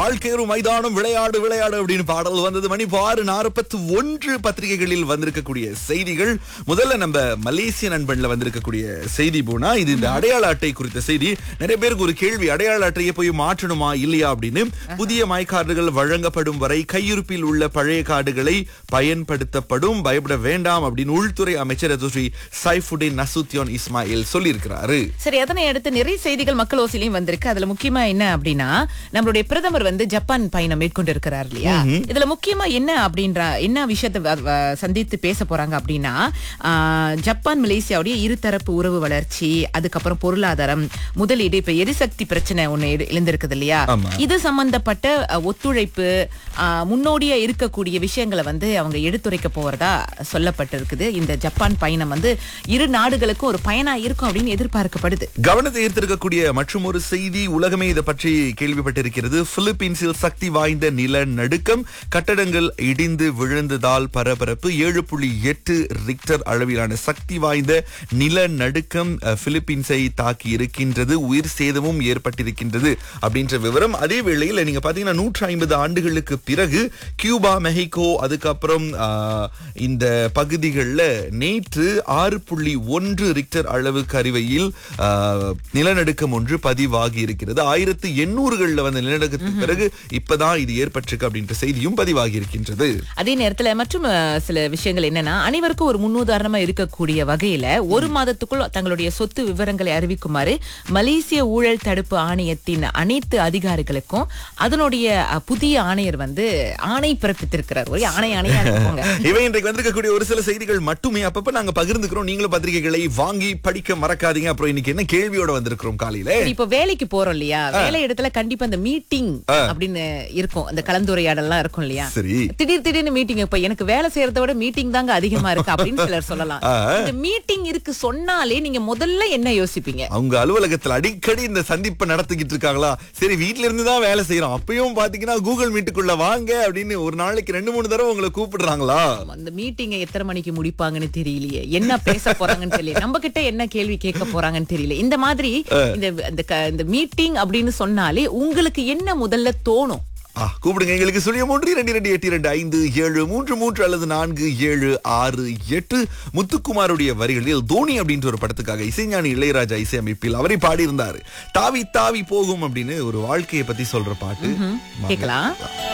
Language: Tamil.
வாழ்க்கை ஒரு மைதானம் விளையாடு விளையாடு அப்படின்னு பாடல் வந்தது மணி ஆறு நாற்பத்தி ஒன்று பத்திரிகைகளில் வந்திருக்கக்கூடிய செய்திகள் முதல்ல நம்ம மலேசிய நண்பன்ல வந்திருக்கக்கூடிய செய்தி போனா இது இந்த அடையாள அட்டை குறித்த செய்தி நிறைய பேருக்கு ஒரு கேள்வி அடையாள அட்டையை போய் மாற்றணுமா இல்லையா அப்படின்னு புதிய மை கார்டுகள் வழங்கப்படும் வரை கையிருப்பில் உள்ள பழைய கார்டுகளை பயன்படுத்தப்படும் பயப்பட வேண்டாம் அப்படின்னு உள்துறை அமைச்சர் ஸ்ரீ சைஃபுடின் நசுத்தியோன் இஸ்மாயில் சொல்லியிருக்கிறாரு சரி அதனை அடுத்து நிறைய செய்திகள் மக்கள் ஓசிலையும் வந்திருக்கு அதுல முக்கியமா என்ன அப்படின்னா நம்மளுடைய பிரதமர் வந்து ஜப்பான் பயணம் மேற்கொண்டு இருக்கிறார் இல்லையா இதுல முக்கியமா என்ன அப்படின்ற என்ன விஷயத்தை வ- வ- சந்தித்து பேச போறாங்க அப்படின்னா ஆஹ், ஜப்பான் மலேசியாவுடைய இருதரப்பு உறவு வளர்ச்சி அதுக்கப்புறம் பொருளாதாரம் முதலீடு இப்ப எரிசக்தி பிரச்சனை ஒண்ணு எழு- எழுந்திருக்குது இல்லையா ஆமா. இது சம்பந்தப்பட்ட அஹ், ஒத்துழைப்பு அஹ், முன்னோடியா இருக்கக்கூடிய விஷயங்களை வந்து அவங்க எடுத்துரைக்க போறதா சொல்லப்பட்டிருக்குது இந்த ஜப்பான் பயணம் வந்து இரு நாடுகளுக்கும் ஒரு பயனா இருக்கும் அப்படின்னு எதிர்பார்க்கப்படுது கவனத்தை ஈர்த்திருக்கக்கூடிய மற்றும் ஒரு செய்தி உலகமே இதை பற்றி கேள்விப்பட்டிருக்கிறது பிலிப்பீன்ஸில் சக்தி வாய்ந்த நிலநடுக்கம் கட்டடங்கள் இடிந்து விழுந்ததால் பரபரப்பு ஏழு புள்ளி எட்டு ரிக்டர் அளவிலான சக்தி வாய்ந்த நிலநடுக்கம் அஹ், பிலிப்பீன்ஸை தாக்கி இருக்கின்றது உயிர் சேதமும் ஏற்பட்டிருக்கின்றது அப்படின்ற விவரம் அதே வேளையில் நீங்க பாத்தீங்கன்னா நூற்றி ஐம்பது ஆண்டுகளுக்கு பிறகு கியூபா மெஹிகோ அதுக்கப்புறம் ஆஹ், இந்த பகுதிகளில் நேற்று ஆறு புள்ளி ஒன்று ரிக்டர் அளவுக்கு அறிவையில் ஆஹ், நிலநடுக்கம் ஒன்று பதிவாகி இருக்கிறது ஆயிரத்து எண்ணூறுகள்ல வந்த நிலநடுக்கத்துக்கு பிறகு இப்பதான் இது ஏற்பட்டிருக்கு அப்படின்ற செய்தியும் பதிவாகி இருக்கின்றது அதே நேரத்துல மற்றும் அஹ், சில விஷயங்கள் என்னன்னா அனைவருக்கும் ஒரு முன்னுதாரணமா இருக்கக்கூடிய வகையில ஒரு மாதத்துக்குள் தங்களுடைய சொத்து விவரங்களை அறிவிக்குமாறு மலேசிய ஊழல் தடுப்பு ஆணையத்தின் அனைத்து அதிகாரிகளுக்கும் அதனுடைய அஹ், புதிய ஆணையர் வந்து ஆணை பிறப்பித்திருக்கிறார் ஒரே ஆணை ஆணையா இருக்குங்க இவை இன்றைக்கு வந்திருக்கக்கூடிய ஒரு சில செய்திகள் மட்டுமே அப்பப்ப நாங்க பகிர்ந்துக்கிறோம் நீங்களும் பத்திரிகைகளை வாங்கி படிக்க மறக்காதீங்க அப்புறம் இன்னைக்கு என்ன கேள்வியோட வந்திருக்கிறோம் காலையில சரி, இப்ப வேலைக்கு போறோம் இல்லையா வேலை இடத்துல கண்டிப்பா இந்த மீட்டிங் அப்படின்னு இருக்கும் இந்த கலந்துரையாடல்லாம் இருக்கும் இல்லையா சரி திடீர் திடீர்னு மீட்டிங் இப்ப எனக்கு வேலை செய்யறத விட மீட்டிங் தாங்க அதிகமா இருக்கு அப்படின்னு சிலர் சொல்லலாம் ஆ. இந்த மீட்டிங் இருக்கு சொன்னாலே நீங்க முதல்ல என்ன யோசிப்பீங்க அவங்க அலுவலகத்துல அடிக்கடி இந்த சந்திப்பை நடத்திக்கிட்டு இருக்காங்களா சரி வீட்ல இருந்து தான் வேலை செய்யறோம் அப்பயும் பாத்தீங்கன்னா கூகுள் மீட்டுக்குள்ள வாங்க அப்படின்னு ஒரு நாளைக்கு ரெண்டு மூணு தடவை உங்களை கூப்பிடுறாங்களா அந்த மீட்டிங்கை எத்தனை மணிக்கு முடிப்பாங்கன்னு தெரியலையே என்ன பேச போறாங்கன்னு தெரியல நம்ம கிட்ட என்ன கேள்வி கேட்க போறாங்கன்னு தெரியல இந்த மாதிரி இந்த இந்த க- இந்த மீட்டிங் அப்படின்னு சொன்னாலே உங்களுக்கு என்ன முதல்ல தோணும் ஆ, கூப்பிடுங்க எங்களுக்கு சுழிய மூன்று இரண்டு இரண்டு எட்டு இரண்டு ஐந்து ஏழு மூன்று மூன்று அல்லது நான்கு ஏழு ஆறு எட்டு முத்துக்குமாருடைய வரிகளில் தோனி அப்படின்ற ஒரு படத்துக்காக இசைஞானி இளையராஜா இசையமைப்பில் அவரை பாடியிருந்தாரு தாவி தாவி போகும் அப்படின்னு ஒரு வாழ்க்கையை பத்தி சொல்ற பாட்டு கேக்கலாம்